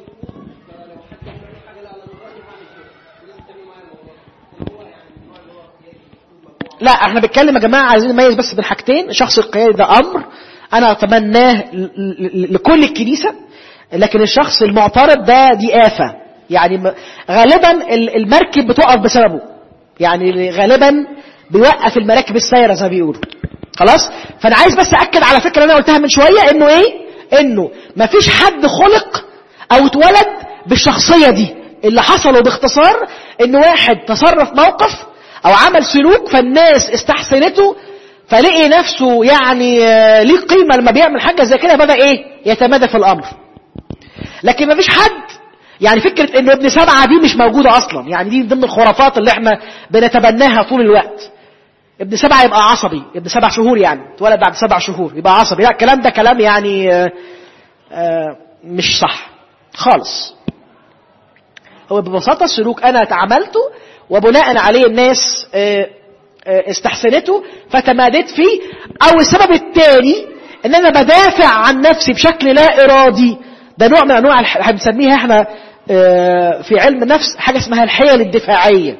لا احنا بنتكلم يا جماعه عايزين نميز بس بين حاجتين الشخص القيادي ده امر انا اتمناه ل- ل- لكل الكنيسه لكن الشخص المعترض ده دي آفة يعني م- غالبا ال- المركب بتقف بسببه يعني غالبا بيوقف المراكب السايرة زي ما بيقولوا خلاص فانا عايز بس اكد على فكره اللي انا قلتها من شويه انه ايه انه مفيش حد خلق او اتولد بالشخصيه دي اللي حصله باختصار ان واحد تصرف موقف او عمل سلوك فالناس استحسنته فلقي نفسه يعني آه، ليه قيمه لما بيعمل حاجه زي كده بدا ايه يتمادى في الامر لكن مفيش حد يعني فكره انه ابن سبعه دي مش موجوده اصلا يعني دي من ضمن الخرافات اللي احنا بنتبناها طول الوقت ابن سبعة يبقى عصبي ابن سبع شهور يعني اتولد بعد سبع شهور يبقى عصبي لا الكلام ده كلام يعني آه، آه، مش صح خالص هو ببساطة السلوك أنا اتعاملته وبناء عليه الناس آه، آه، استحسنته فتماديت فيه أو السبب الثاني إن أنا بدافع عن نفسي بشكل لا إرادي ده نوع من أنواع الح- بنسميها احنا آه، في علم النفس حاجة اسمها الحيل الدفاعية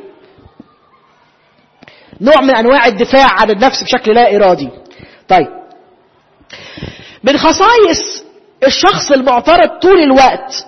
نوع من انواع الدفاع عن النفس بشكل لا ارادي طيب من خصائص الشخص المعترض طول الوقت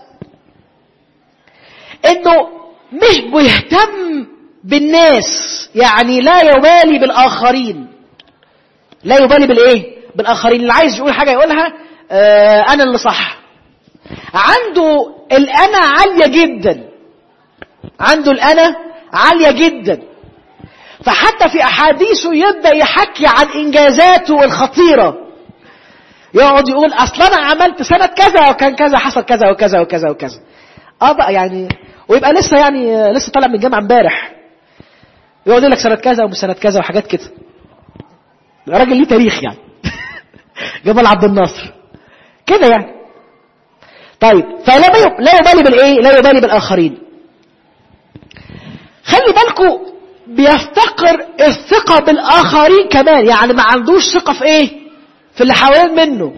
انه مش بيهتم بالناس يعني لا يبالي بالاخرين لا يبالي بالايه بالاخرين اللي عايز يقول حاجه يقولها آه انا اللي صح عنده الانا عاليه جدا عنده الانا عاليه جدا فحتى في أحاديثه يبدأ يحكي عن إنجازاته الخطيرة يقعد يقول أصل أنا عملت سنة كذا وكان كذا حصل كذا وكذا وكذا وكذا اه بقى يعني ويبقى لسه يعني لسه طالع من الجامعة امبارح يقعد يقول لك سنة كذا ومش سنة كذا وحاجات كده راجل ليه تاريخ يعني جمال عبد الناصر كده يعني طيب فلا بي- لا يبالي بالايه لا يبالي بالاخرين خلي وخلي بالكم بيفتقر الثقة بالآخرين كمان يعني ما عندوش ثقة في ايه في اللي حوالين منه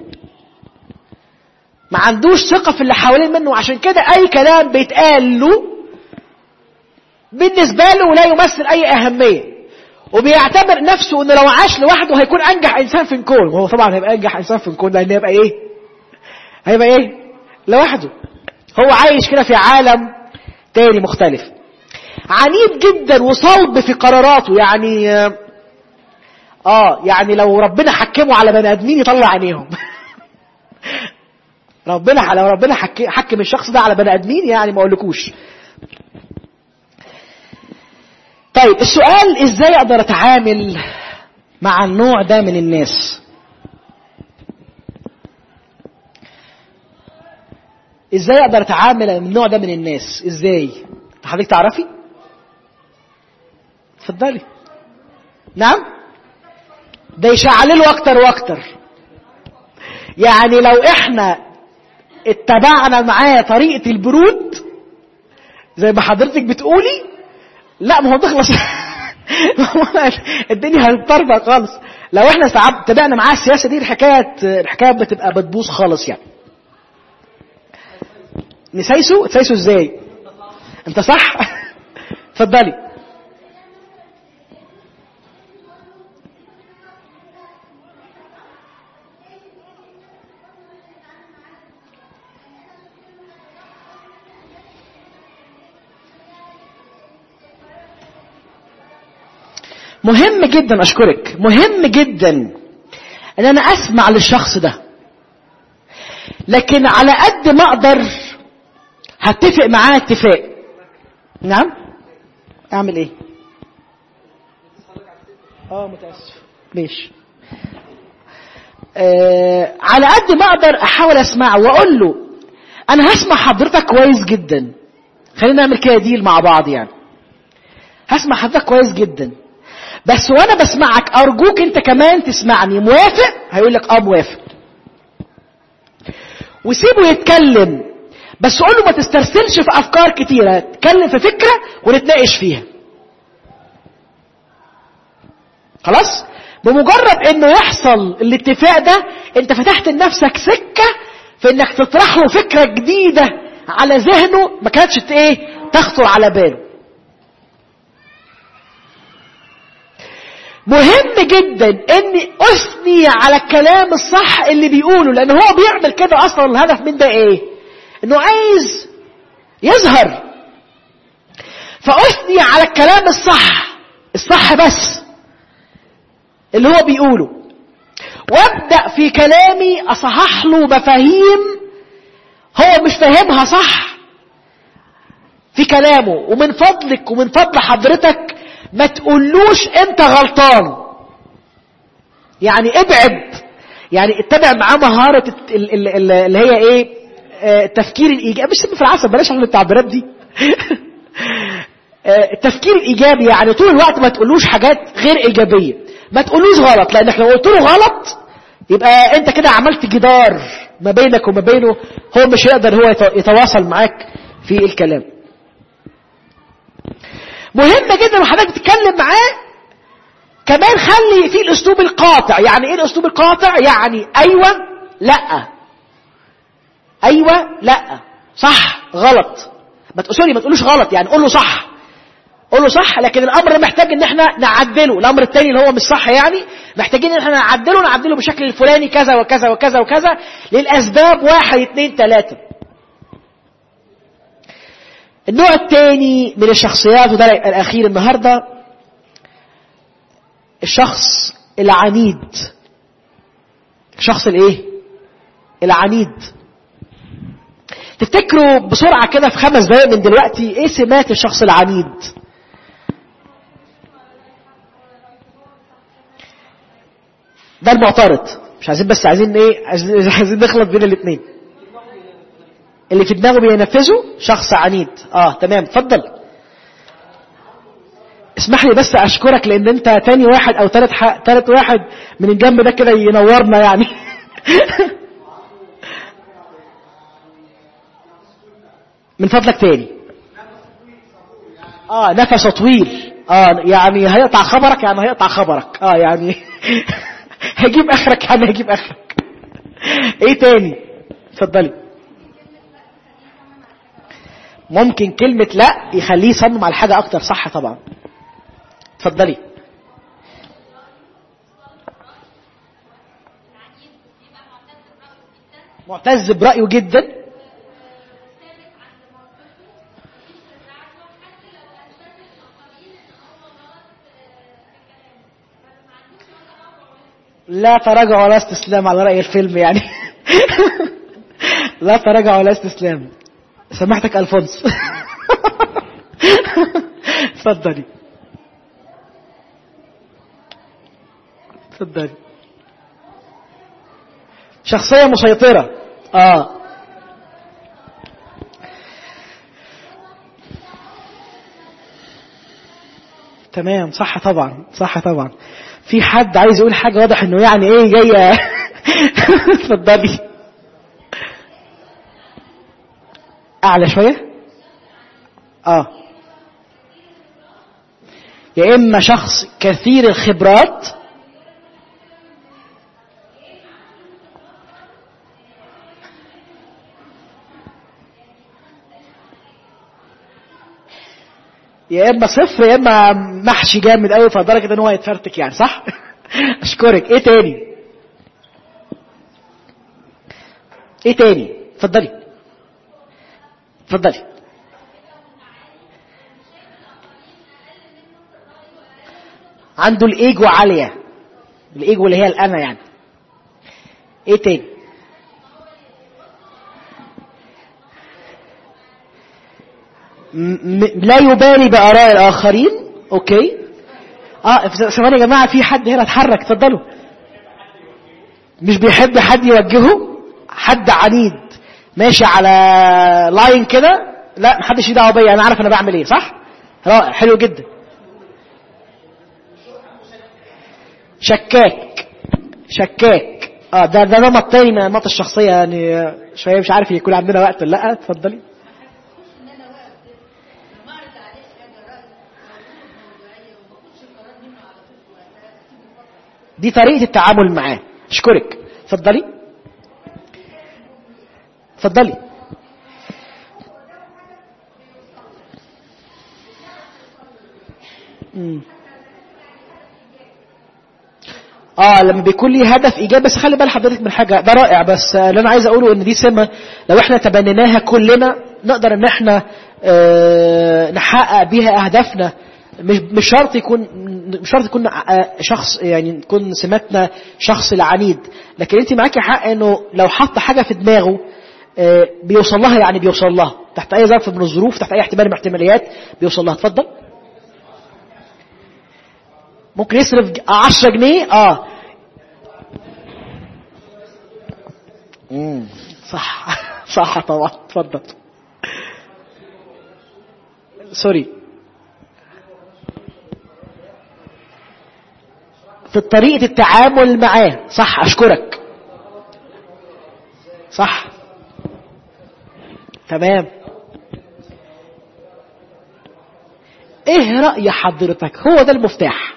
ما عندوش ثقة في اللي حوالين منه عشان كده أي كلام بيتقال له بالنسبة له لا يمثل أي أهمية وبيعتبر نفسه إنه لو عاش لوحده هيكون أنجح إنسان في الكون وهو طبعا هيبقى أنجح إنسان في الكون لأن هيبقى إيه؟ هيبقى إيه؟ لوحده هو عايش كده في عالم تاني مختلف عنيد جدا وصلب في قراراته يعني اه يعني لو ربنا حكمه على بني ادمين يطلع عينيهم ربنا لو ربنا حك- حكم الشخص ده على بني ادمين يعني ما اقولكوش طيب السؤال ازاي اقدر اتعامل مع النوع ده من الناس ازاي اقدر اتعامل مع النوع ده من الناس ازاي حضرتك تعرفي اتفضلي نعم ده يشعلله اكتر واكتر يعني لو احنا اتبعنا معاه طريقة البرود زي ما حضرتك بتقولي لا ما هو تخلص الدنيا هتطربق خالص لو احنا ساعات تابعنا معاه السياسة دي الحكاية الحكاية بتبقى بتبوظ خالص يعني نسايسو تسايسو ازاي انت صح اتفضلي مهم جدا اشكرك مهم جدا ان انا اسمع للشخص ده لكن على قد ما اقدر هتفق معاه اتفاق نعم اعمل ايه اه متاسف ماشي آه على قد ما اقدر احاول اسمعه واقول له انا هسمع حضرتك كويس جدا خلينا نعمل كده ديل مع بعض يعني هسمع حضرتك كويس جدا بس وانا بسمعك ارجوك انت كمان تسمعني موافق هيقول لك اه موافق وسيبه يتكلم بس قول له ما تسترسلش في افكار كتيره اتكلم في فكره ونتناقش فيها خلاص بمجرد انه يحصل الاتفاق ده انت فتحت لنفسك سكه في انك تطرح له فكره جديده على ذهنه ما كانتش ايه تخطر على باله مهم جدا اني اثني على الكلام الصح اللي بيقوله لان هو بيعمل كده اصلا الهدف من ده ايه انه عايز يظهر فاثني على الكلام الصح الصح بس اللي هو بيقوله وابدا في كلامي اصحح له مفاهيم هو مش فاهمها صح في كلامه ومن فضلك ومن فضل حضرتك ما تقولوش انت غلطان يعني ابعد يعني اتبع معاه مهارة ال- ال- ال- اللي هي ايه آه، التفكير الايجابي مش في العسل بلاش احنا التعبيرات دي آه، التفكير الايجابي يعني طول الوقت ما تقولوش حاجات غير ايجابيه ما تقولوش غلط لانك لو قلت له غلط يبقى انت كده عملت جدار ما بينك وما بينه هو مش هيقدر هو يت- يتواصل معاك في الكلام مهم جدا وحضرتك تتكلم معاه كمان خلي فيه الاسلوب القاطع يعني ايه الاسلوب القاطع يعني ايوه لا ايوه لا صح غلط ما تقول سوري ما تقولوش غلط يعني قول له صح قول له صح لكن الامر محتاج ان احنا نعدله الامر التاني اللي هو مش صح يعني محتاجين ان احنا نعدله نعدله بالشكل الفلاني كذا وكذا وكذا وكذا للاسباب واحد اتنين تلاته النوع الثاني من الشخصيات وده الاخير النهارده الشخص العنيد الشخص الايه العنيد تفتكروا بسرعة كده في خمس دقايق من دلوقتي ايه سمات الشخص العنيد ده المعترض مش عايزين بس عايزين ايه عايزين عايزين نخلط بين الاثنين اللي في دماغه بينفذه شخص عنيد اه تمام اتفضل اسمح لي بس اشكرك لان انت تاني واحد او تالت ح... تالت واحد من الجنب ده كده ينورنا يعني من فضلك تاني اه نفسه طويل اه يعني هيقطع خبرك يعني هيقطع خبرك اه يعني هيجيب اخرك يعني هيجيب اخرك ايه تاني اتفضلي ممكن كلمة لا يخليه يصمم على حاجة اكتر صح طبعا اتفضلي معتز برأيه جدا لا تراجع ولا استسلام على رأي الفيلم يعني لا تراجع ولا استسلام سمحتك ألفونس اتفضلي اتفضلي شخصية مسيطرة اه تمام صح طبعا صح طبعا في حد عايز يقول حاجة واضح انه يعني ايه جاية اتفضلي اعلى شوية اه يا اما شخص كثير الخبرات يا اما صفر يا اما محشي جامد قوي فلدرجه ان هو يتفرتك يعني صح اشكرك ايه تاني ايه تاني اتفضلي اتفضلي عنده الايجو عاليه الايجو اللي هي الانا يعني ايه تاني م- م- لا يبالي بآراء الآخرين أوكي اه ثواني يا جماعة في حد هنا اتحرك اتفضلوا مش بيحب حد يوجهه حد عنيد ماشي على لاين كده لا محدش دعوه بيا انا عارف انا بعمل ايه صح رائع حلو جدا شكاك شكاك اه ده ده نمط تاني من انماط الشخصيه يعني شويه مش عارف يكون عندنا وقت ولا لا اتفضلي دي طريقة التعامل معاه اشكرك اتفضلي اتفضلي مم. اه لما بيكون لي هدف ايجابي بس خلي بال حضرتك من حاجه ده رائع بس اللي انا عايز اقوله ان دي سمه لو احنا تبنيناها كلنا نقدر ان احنا آه نحقق بيها اهدافنا مش مش شرط يكون مش شرط يكون آه، شخص يعني تكون سماتنا شخص العنيد لكن انت معاكي حق انه لو حط حاجه في دماغه آه، بيوصل لها يعني بيوصل لها تحت اي ظرف من الظروف تحت اي احتمال من الاحتماليات بيوصل لها اتفضل ممكن يصرف 10 جنيه اه مم. صح صح طبعا اتفضل سوري في طريقة التعامل معاه صح أشكرك صح تمام ايه رأي حضرتك هو ده المفتاح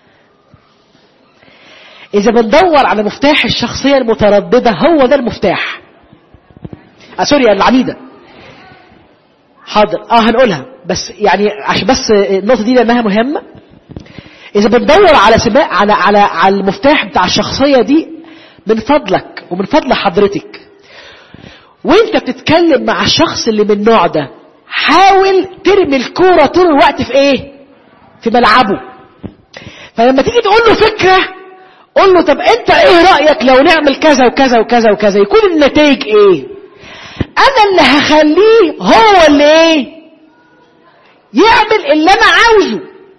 إذا بندور على مفتاح الشخصية المترددة هو ده المفتاح آه سوري العنيدة حاضر اه هنقولها بس يعني عشان بس النقطة دي لأنها مهمة إذا بندور على سماء على على على المفتاح بتاع الشخصية دي من فضلك ومن فضل حضرتك وانت بتتكلم مع الشخص اللي من النوع ده حاول ترمي الكورة طول الوقت في ايه في ملعبه فلما تيجي تقول له فكرة قول له طب انت ايه رأيك لو نعمل كذا وكذا وكذا وكذا يكون النتائج ايه انا اللي هخليه هو اللي ايه يعمل اللي انا عاوزه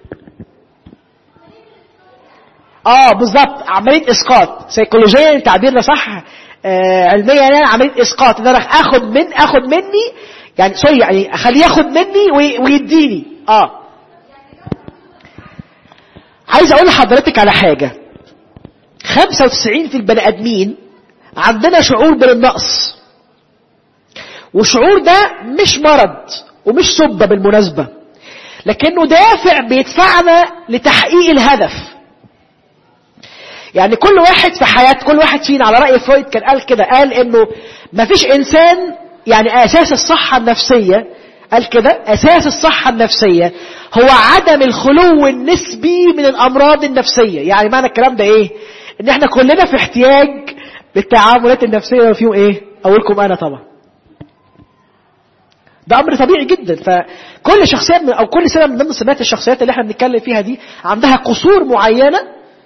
اه بالظبط عمليه اسقاط سيكولوجيا التعبير ده صح آه علميا يعني عمليه اسقاط ان انا اخد من اخد مني يعني سوري يعني اخليه ياخد مني وي- ويديني اه عايز اقول لحضرتك على حاجه 95 في البني ادمين عندنا شعور بالنقص والشعور ده مش مرض ومش سبة بالمناسبة لكنه دافع بيدفعنا لتحقيق الهدف يعني كل واحد في حياة كل واحد فينا على رأي فرويد كان قال كده قال انه مفيش انسان يعني اساس الصحة النفسية قال كده اساس الصحة النفسية هو عدم الخلو النسبي من الامراض النفسية يعني معنى الكلام ده ايه ان احنا كلنا في احتياج للتعاملات النفسية وفيهم ايه اولكم انا طبعا ده امر طبيعي جدا فكل شخصيه من او كل سنه من ضمن سمات الشخصيات اللي احنا بنتكلم فيها دي عندها قصور معينه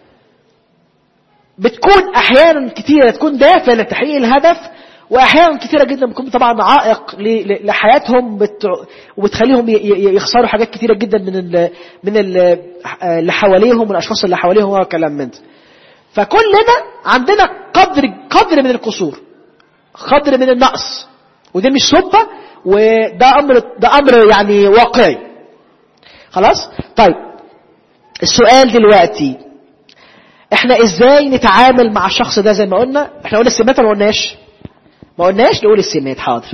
بتكون احيانا كتيره تكون دافع لتحقيق الهدف واحيانا كتيره جدا بتكون طبعا عائق ل- ل- لحياتهم بت... وبتخليهم ي- ي- يخسروا حاجات كتيره جدا من ال... من ال... اللي حواليهم والاشخاص اللي حواليهم وكلام من ده فكلنا عندنا قدر قدر من القصور قدر من النقص ودي مش سبة وده امر ده امر يعني واقعي خلاص طيب السؤال دلوقتي احنا ازاي نتعامل مع الشخص ده زي ما قلنا احنا قلنا السمات ولا ما قلناش ما قلناش نقول السمات حاضر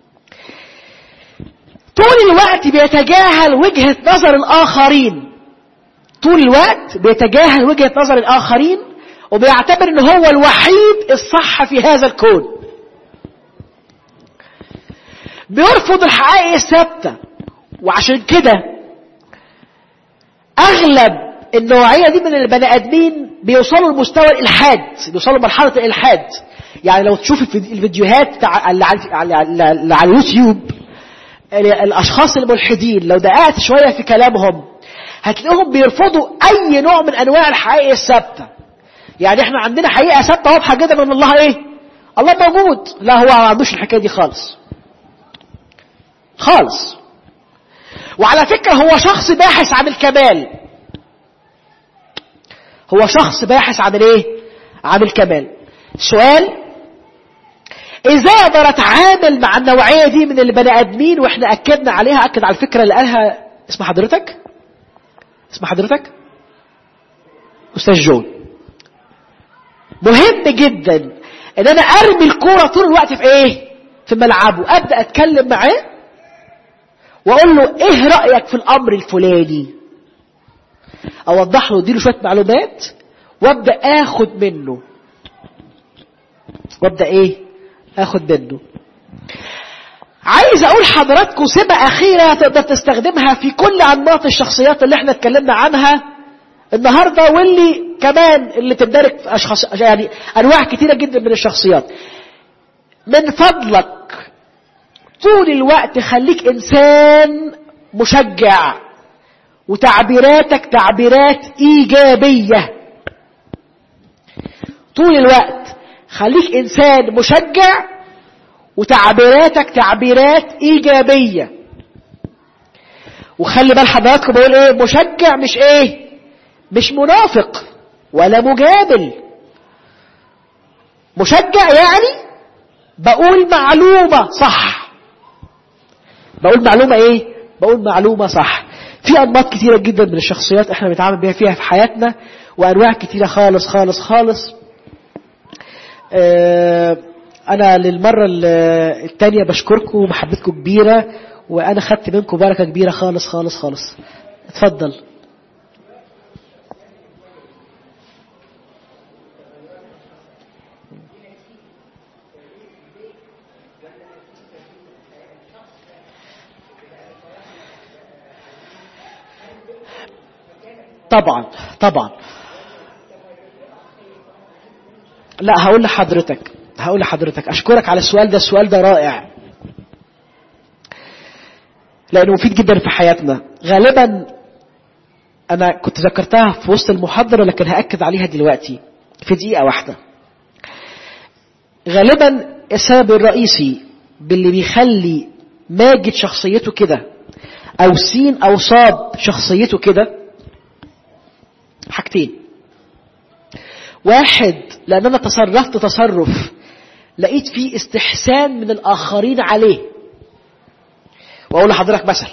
طول الوقت بيتجاهل وجهة نظر الآخرين طول الوقت بيتجاهل وجهة نظر الآخرين وبيعتبر ان هو الوحيد الصح في هذا الكون بيرفض الحقائق الثابتة وعشان كده أغلب النوعية دي من البني آدمين بيوصلوا لمستوى الإلحاد بيوصلوا لمرحلة الإلحاد يعني لو تشوف الفيدي- الفيديوهات بتاع- اللي على اللي- اللي على اليوتيوب ال- الأشخاص الملحدين لو دققت شوية في كلامهم هتلاقيهم بيرفضوا أي نوع من أنواع الحقائق الثابتة يعني احنا عندنا حقيقة ثابتة واضحة جدا ان الله ايه الله موجود لا هو ما عندوش الحكاية دي خالص خالص وعلى فكرة هو شخص باحث عن الكمال هو شخص باحث عن الايه عن الكمال سؤال ازاي اقدر اتعامل مع النوعية دي من البني ادمين واحنا اكدنا عليها اكد على الفكرة اللي قالها اسم حضرتك اسم حضرتك استاذ جون مهم جدا ان انا ارمي الكورة طول الوقت في ايه في ملعبه ابدا اتكلم معاه واقول له ايه رايك في الامر الفلاني اوضح له اديله شويه معلومات وابدا اخد منه وابدا ايه اخد منه عايز اقول حضراتكم سمة اخيرة تقدر تستخدمها في كل انماط الشخصيات اللي احنا اتكلمنا عنها النهاردة واللي كمان اللي تندرج في اشخاص يعني انواع كتيرة جدا من الشخصيات من فضلك طول الوقت خليك انسان مشجع وتعبيراتك تعبيرات ايجابية طول الوقت خليك انسان مشجع وتعبيراتك تعبيرات ايجابية وخلي بال حضراتكم بقول ايه مشجع مش ايه مش منافق ولا مجامل مشجع يعني بقول معلومة صح بقول معلومة ايه بقول معلومة صح في انماط كتيرة جدا من الشخصيات احنا بنتعامل بيها فيها في حياتنا وانواع كتيرة خالص خالص خالص اه انا للمرة التانية بشكركم ومحبتكم كبيرة وانا خدت منكم بركة كبيرة خالص خالص خالص اتفضل طبعا طبعا لا هقول لحضرتك هقول لحضرتك اشكرك على السؤال ده السؤال ده رائع لانه مفيد جدا في حياتنا غالبا انا كنت ذكرتها في وسط المحاضرة لكن هأكد عليها دلوقتي في دقيقة واحدة غالبا السبب الرئيسي باللي بيخلي ماجد شخصيته كده او سين او صاد شخصيته كده حاجتين واحد لان انا تصرفت تصرف لقيت فيه استحسان من الاخرين عليه واقول لحضرتك مثل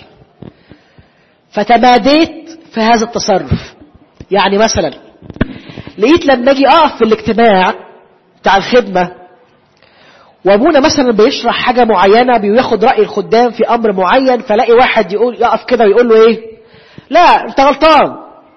فتماديت في هذا التصرف يعني مثلا لقيت لما اجي اقف في الاجتماع بتاع الخدمه وابونا مثلا بيشرح حاجه معينه بياخد راي الخدام في امر معين فلاقي واحد يقول يقف كده ويقول له ايه لا انت غلطان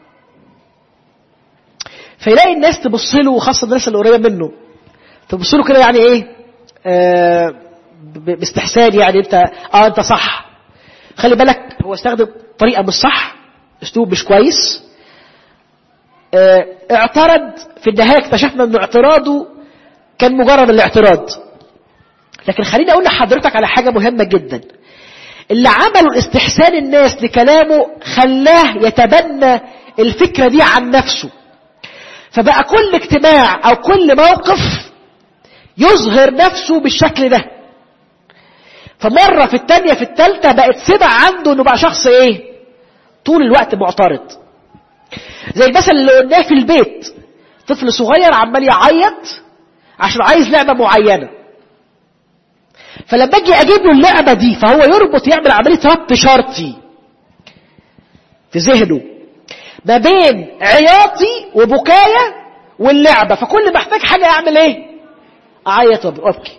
فيلاقي الناس تبص له وخاصة الناس اللي قريبة منه تبص له كده يعني ايه آه ب- باستحسان يعني انت اه انت صح خلي بالك هو استخدم طريقة مش صح اسلوب مش كويس آه اعترض في النهاية اكتشفنا انه اعتراضه كان مجرد الاعتراض لكن خليني اقول لحضرتك على حاجة مهمة جدا اللي عملوا استحسان الناس لكلامه خلاه يتبنى الفكرة دي عن نفسه فبقى كل اجتماع او كل موقف يظهر نفسه بالشكل ده فمرة في التانية في التالتة بقت سمع عنده انه بقى شخص ايه طول الوقت معترض زي المثل اللي قلناه في البيت طفل صغير عمال يعيط عشان عايز لعبة معينة فلما اجي اجيب له اللعبة دي فهو يربط يعمل عملية ربط شرطي في ذهنه ما بين عياطي وبكاية واللعبة فكل ما احتاج حاجة اعمل ايه اعيط وابكي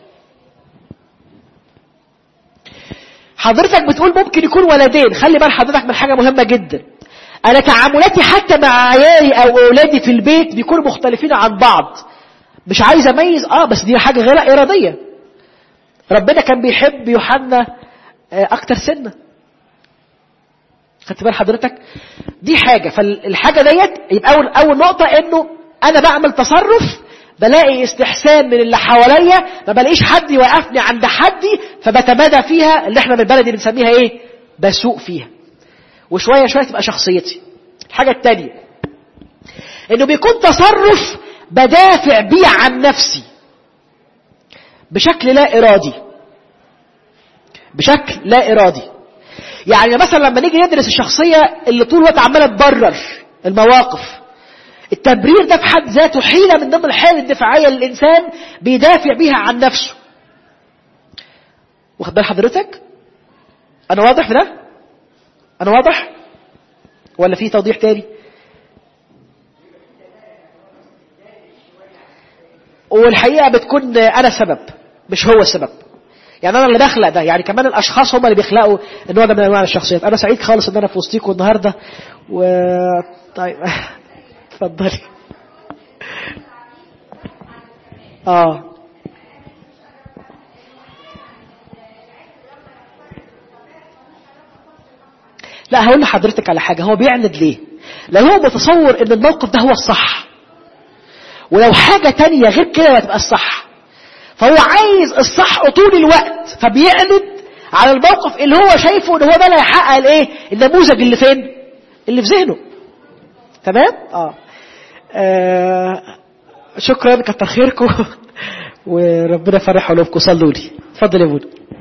حضرتك بتقول ممكن يكون ولدين خلي بال حضرتك من حاجة مهمة جدا انا تعاملاتي حتى مع عيالي او اولادي في البيت بيكونوا مختلفين عن بعض مش عايز اميز اه بس دي حاجة غير ارادية ربنا كان بيحب يوحنا آه، اكتر سنة خدت بال حضرتك دي حاجة فالحاجة ديت يبقى اول اول نقطة انه انا بعمل تصرف بلاقي استحسان من اللي حواليا ما بلاقيش حد يوقفني عند حدي فبتمادى فيها اللي احنا بالبلدي بنسميها ايه بسوق فيها وشوية شوية تبقى شخصيتي الحاجة التانية انه بيكون تصرف بدافع بيه عن نفسي بشكل لا ارادي بشكل لا ارادي يعني مثلا لما نيجي ندرس الشخصية اللي طول الوقت عمالة تبرر المواقف التبرير ده في حد ذاته حيلة من ضمن الحيل الدفاعية للإنسان بيدافع بيها عن نفسه واخد بال حضرتك أنا واضح في ده أنا واضح ولا في توضيح تاني والحقيقة بتكون أنا السبب مش هو السبب يعني أنا اللي بخلق ده يعني كمان الأشخاص هم اللي بيخلقوا النوع ده من أنواع الشخصيات أنا سعيد خالص إن أنا في وسطيكم النهاردة و طيب اتفضلي اه لا هقول لحضرتك على حاجة هو بيعند ليه لو هو متصور ان الموقف ده هو الصح ولو حاجة تانية غير كده هتبقى الصح فهو عايز الصح طول الوقت فبيعند على الموقف اللي هو شايفه ان هو ده اللي هيحقق الايه النموذج اللي فين اللي في ذهنه تمام اه, آه شكرا كتر خيركم وربنا يفرح قلوبكم صلوا لي اتفضل يا ابونا